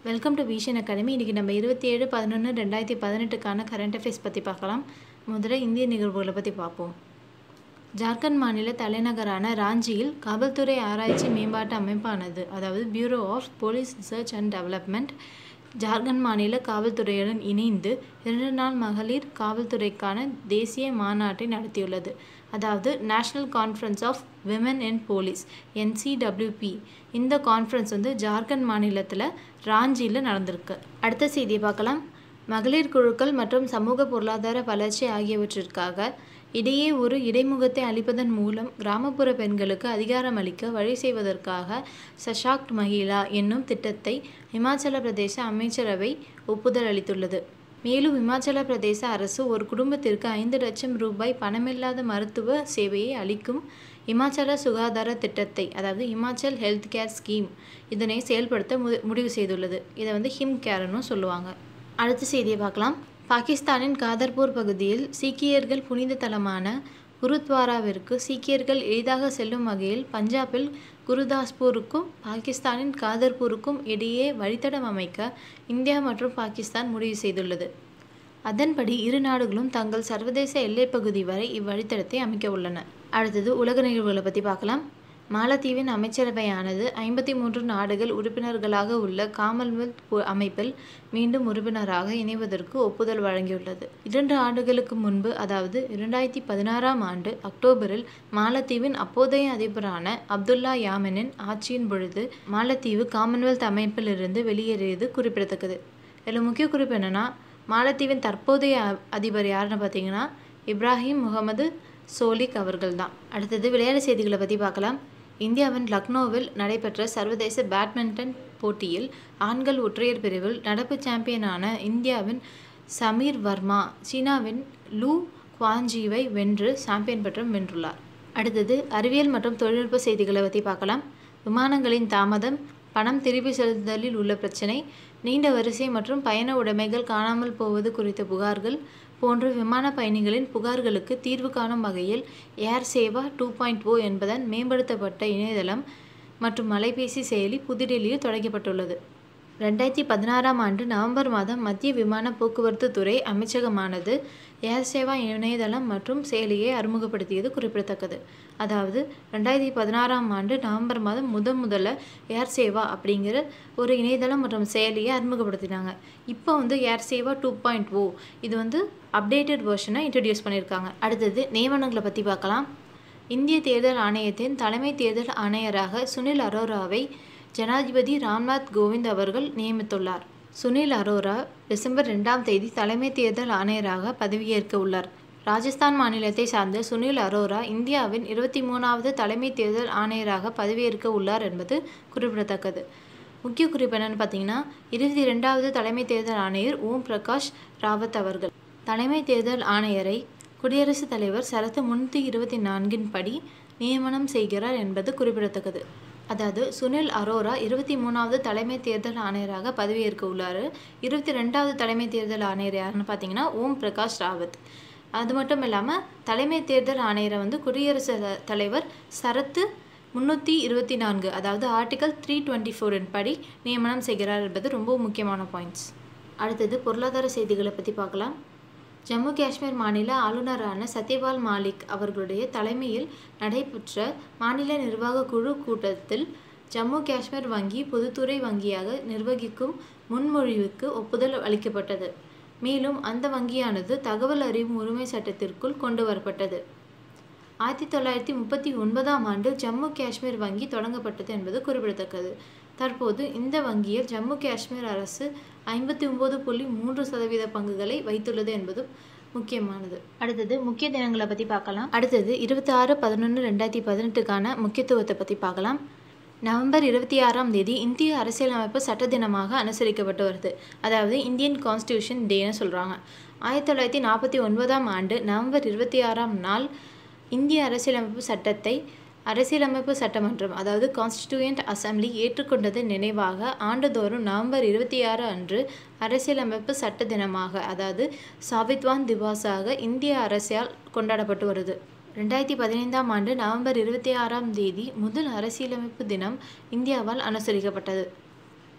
welcome to vision academy இன்றைக்கி நம்ம இருபத்தி ஏழு பதினொன்று ரெண்டாயிரத்தி பதினெட்டுக்கான கரண்ட் அஃபேர்ஸ் பற்றி பார்க்கலாம் முதல்ல இந்திய நிகழ்வுகளை பற்றி பார்ப்போம் ஜார்க்கண்ட் மாநில தலைநகரான ராஞ்சியில் காவல்துறை ஆராய்ச்சி மேம்பாட்டு அமைப்பானது அதாவது bureau of police research and development Jharkhand மாநில காவல்துறையுடன் இணைந்து இரண்டு நாள் மகளிர் காவல்துறைக்கான தேசிய மாநாட்டை நடத்தியுள்ளது அதாவது national conference of women in police NCWP இந்த கான்ஃபரன்ஸ் வந்து ஜார்க்கண்ட் மாநிலத்தில் ராஞ்சியில் நடந்திருக்கு அடுத்த செய்தியை பார்க்கலாம் மகளிர் குழுக்கள் மற்றும் சமூக பொருளாதார வளர்ச்சி ஆகியவற்றிற்காக இடையே ஒரு இடைமுகத்தை அளிப்பதன் மூலம் கிராமப்புற பெண்களுக்கு அதிகாரம் அளிக்க வழி செய்வதற்காக சஷாக்ட் மகிழா என்னும் திட்டத்தை இமாச்சல பிரதேச அமைச்சரவை ஒப்புதல் அளித்துள்ளது மேலும் இமாச்சல பிரதேச அரசு ஒரு குடும்பத்திற்கு ஐந்து லட்சம் ரூபாய் பணமில்லாத மருத்துவ சேவையை அளிக்கும் இமாச்சல சுகாதார திட்டத்தை அதாவது இமாச்சல் ஹெல்த் கேர் ஸ்கீம் இதனை செயல்படுத்த மு முடிவு செய்துள்ளது இதை வந்து ஹிம் கேர்னு சொல்லுவாங்க அடுத்த செய்தியை பார்க்கலாம் பாகிஸ்தானின் காதர்பூர் பகுதியில் சீக்கியர்கள் புனித தலமான குருத்வாராவிற்கு சீக்கியர்கள் எளிதாக செல்லும் வகையில் பஞ்சாபில் குருதாஸ்பூருக்கும் பாகிஸ்தானின் காதர்பூருக்கும் இடையே வழித்தடம் அமைக்க இந்தியா மற்றும் பாகிஸ்தான் முடிவு செய்துள்ளது அதன்படி இரு நாடுகளும் தங்கள் சர்வதேச எல்லைப்பகுதி வரை இவ்வழித்தடத்தை அமைக்க உள்ளன அடுத்தது உலக நிகழ்வுகளை பற்றி பார்க்கலாம் மாலத்தீவின் அமைச்சரவையானது ஐம்பத்தி மூன்று நாடுகள் உறுப்பினர்களாக உள்ள காமன்வெல்த் அமைப்பில் மீண்டும் உறுப்பினராக இணைவதற்கு ஒப்புதல் வழங்கியுள்ளது இரண்டு ஆண்டுகளுக்கு முன்பு அதாவது இரண்டாயிரத்தி பதினாறாம் ஆண்டு அக்டோபரில் மாலத்தீவின் அப்போதைய அதிபரான அப்துல்லா யாமினின் ஆட்சியின் பொழுது மாலத்தீவு காமன்வெல்த் அமைப்பிலிருந்து வெளியேறியது குறிப்பிடத்தக்கது இதில் முக்கிய குறிப்பு என்னென்னா மாலத்தீவின் தற்போதைய அதிபர் யாருன்னு பார்த்தீங்கன்னா இப்ராஹிம் முகமது சோலிக் அவர்கள் தான் அடுத்தது விளையாட்டு செய்திகளை பற்றி பார்க்கலாம் இந்தியாவின் லக்னோவில் நடைபெற்ற சர்வதேச பேட்மிண்டன் போட்டியில் ஆண்கள் ஒற்றையர் பிரிவில் நடப்பு சாம்பியனான இந்தியாவின் சமீர் வர்மா சீனாவின் லூ குவான்ஜிவை வென்று சாம்பியன் பட்டம் வென்றுள்ளார் அடுத்தது அறிவியல் மற்றும் தொழில்நுட்ப செய்திகளை பற்றி பார்க்கலாம் விமானங்களின் தாமதம் பணம் திருப்பி செலுத்துதலில் உள்ள பிரச்சினை நீண்ட வரிசை மற்றும் பயண உடைமைகள் காணாமல் போவது குறித்த புகார்கள் போன்ற விமான பயணிகளின் புகார்களுக்கு தீர்வு காணும் வகையில் air Sewa two point o என்பதன் மேம்படுத்தப்பட்ட இணையதளம் மற்றும் அலைபேசி செயலி புதுடெல்லியில் தொடங்கப்பட்டுள்ளது ரெண்டாயிரத்தி பதினாறாம் ஆண்டு நவம்பர் மாதம் மத்திய விமான போக்குவரத்து துறை அமைச்சகமானது ஏர் சேவா இணையதளம் மற்றும் செயலியை அறிமுகப்படுத்தியது குறிப்பிடத்தக்கது அதாவது ரெண்டாயிரத்தி பதினாறாம் ஆண்டு நவம்பர் மாதம் முதன் முதல்ல ஏர் சேவா அப்படிங்கிற ஒரு இணையதளம் மற்றும் செயலியை அறிமுகப்படுத்தினாங்க இப்போ வந்து air Sewa two point o இது வந்து அப்டேட்டட் வெர்ஷனை இன்ட்ரடியூஸ் பண்ணியிருக்காங்க அடுத்தது நியமனங்களை பற்றி பார்க்கலாம் இந்திய தேர்தல் ஆணையத்தின் தலைமை தேர்தல் ஆணையராக சுனில் அரோராவை ஜனாதிபதி ராம்நாத் கோவிந்த் அவர்கள் நியமித்துள்ளார் சுனில் அரோரா டிசம்பர் ரெண்டாம் தேதி தலைமை தேர்தல் ஆணையராக பதவியேற்க உள்ளார் ராஜஸ்தான் மாநிலத்தை சார்ந்த சுனில் அரோரா இந்தியாவின் இருபத்தி மூணாவது தலைமை தேர்தல் ஆணையராக பதவியேற்க உள்ளார் என்பது குறிப்பிடத்தக்கது முக்கிய குறிப்பு என்னென்னு பார்த்தீங்கன்னா இருபத்தி ரெண்டாவது தலைமை தேர்தல் ஆணையர் ஓம் பிரகாஷ் ராவத் அவர்கள் தலைமை தேர்தல் ஆணையரை குடியரசுத் தலைவர் சரத்து முன்னூற்றி இருபத்தி நான்கின் படி நியமனம் செய்கிறார் என்பது குறிப்பிடத்தக்கது அதாவது சுனில் அரோரா இருபத்தி மூணாவது தலைமை தேர்தல் ஆணையராக பதவியேற்க உள்ளார் இருபத்தி ரெண்டாவது தலைமை தேர்தல் ஆணையர் யாருன்னு பார்த்தீங்கன்னா ஓம் பிரகாஷ் ராவத் அது மட்டும் இல்லாமல் தலைமை தேர்தல் ஆணையரை வந்து குடியரசுத் தலைவர் சரத்து முந்நூற்றி இருபத்தி நான்கு அதாவது ஆர்டிகல் த்ரீ டுவெண்ட்டி ஃபோரின் படி நியமனம் செய்கிறார் என்பது ரொம்ப முக்கியமான பாயிண்ட்ஸ் அடுத்தது பொருளாதார செய்திகளை பற்றி பார்க்கலாம் ஜம்மு காஷ்மீர் மாநில ஆளுநரான சத்யபால் மாலிக் அவர்களுடைய தலைமையில் நடைபெற்ற மாநில நிர்வாக குழு கூட்டத்தில் ஜம்மு காஷ்மீர் வங்கி பொதுத்துறை வங்கியாக நிர்வகிக்கும் முன்மொழிவுக்கு ஒப்புதல் அளிக்கப்பட்டது மேலும் அந்த வங்கியானது தகவல் அறிவு உரிமை சட்டத்திற்குள் கொண்டு வரப்பட்டது ஆயிரத்தி தொள்ளாயிரத்தி முப்பத்தி ஒன்பதாம் ஆண்டு ஜம்மு காஷ்மீர் வங்கி தொடங்கப்பட்டது என்பது குறிப்பிடத்தக்கது தற்போது இந்த வங்கியில் ஜம்மு காஷ்மீர் அரசு ஐம்பத்தி ஒம்பது புள்ளி மூன்று சதவீத பங்குகளை வைத்துள்ளது என்பது முக்கியமானது அடுத்தது முக்கிய தினங்களை பற்றி பார்க்கலாம் அடுத்தது இருபத்தி ஆறு பதினொன்று ரெண்டாயிரத்தி பதினெட்டுக்கான முக்கியத்துவத்தை பற்றி பார்க்கலாம் நவம்பர் இருபத்தி ஆறாம் தேதி இந்திய அரசியலமைப்பு சட்ட தினமாக அனுசரிக்கப்பட்டு வருது அதாவது இந்தியன் கான்ஸ்டியூஷன் டேன்னு சொல்கிறாங்க ஆயிரத்தி தொள்ளாயிரத்தி நாற்பத்தி ஒன்பதாம் ஆண்டு நவம்பர் இருபத்தி ஆறாம் நாள் இந்திய அரசியலமைப்பு சட்டத்தை அரசியலமைப்பு சட்டமன்றம் அதாவது கான்ஸ்டிடியூயன்ட் அசம்பிளி ஏற்றுக்கொண்டது நினைவாக ஆண்டுதோறும் நவம்பர் இருபத்தி ஆறு அன்று அரசியலமைப்பு சட்ட தினமாக அதாவது சாவித்வான் திவாஸாக இந்திய அரசால் கொண்டாடப்பட்டு வருது ரெண்டாயிரத்தி பதினைந்தாம் ஆண்டு நவம்பர் இருபத்தி ஆறாம் தேதி முதல் அரசியலமைப்பு தினம் இந்தியாவால் அனுசரிக்கப்பட்டது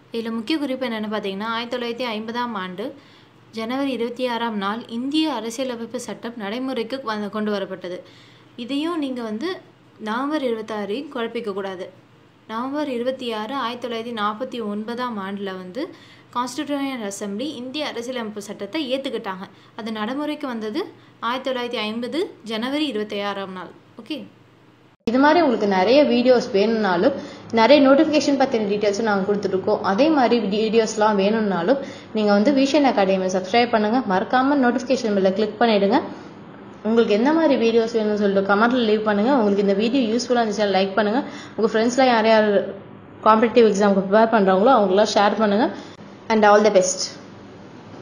இதில் முக்கிய குறிப்பு என்னென்னு பார்த்தீங்கன்னா ஆயிரத்தி தொள்ளாயிரத்தி ஐம்பதாம் ஆண்டு ஜனவரி இருபத்தி ஆறாம் நாள் இந்திய அரசியலமைப்பு சட்டம் நடைமுறைக்கு வந்து கொண்டு வரப்பட்டது இதையும் நீங்கள் வந்து நவம்பர் இருபத்தாறையும் குழப்பிக்கக்கூடாது நவம்பர் இருபத்தி ஆறு ஆயிரத்தி தொள்ளாயிரத்தி நாற்பத்தி ஒன்பதாம் ஆண்டில் வந்து கான்ஸ்டிடியூஷன் அசம்பிளி இந்திய அரசியலமைப்பு சட்டத்தை ஏற்றுக்கிட்டாங்க அது நடைமுறைக்கு வந்தது ஆயிரத்தி தொள்ளாயிரத்தி ஐம்பது ஜனவரி இருபத்தி ஆறாம் நாள் ஓகே இது மாதிரி உங்களுக்கு நிறைய வீடியோஸ் வேணும்னாலும் நிறைய நோட்டிஃபிகேஷன் பற்றின டீட்டெயில்ஸும் நாங்கள் கொடுத்துட்ருக்கோம் அதே மாதிரி வீடியோஸ்லாம் வேணும்னாலும் நீங்கள் வந்து விஷன் அகாடமியை சப்ஸ்கிரைப் பண்ணுங்கள் மறக்காமல் நோட்டிஃபிகேஷன் பெல்ல கிளிக் பண்ணிவிடுங்க உங்களுக்கு எந்த மாதிரி வீடியோஸ் வேணும்னு சொல்லிட்டு கமெண்ட்டில் லீவ் பண்ணுங்கள் உங்களுக்கு இந்த வீடியோ யூஸ்ஃபுல்லாக இருந்துச்சுன்னா லைக் பண்ணுங்கள் உங்கள் ஃப்ரெண்ட்ஸ்லாம் யார் யார் காம்படிட்டிவ் எக்ஸாமுக்கு ப்ரிப்பேர் பண்ணுறாங்களோ அவங்களாம் ஷேர் பண்ணுங்கள் அண்ட் ஆல் த பெஸ்ட்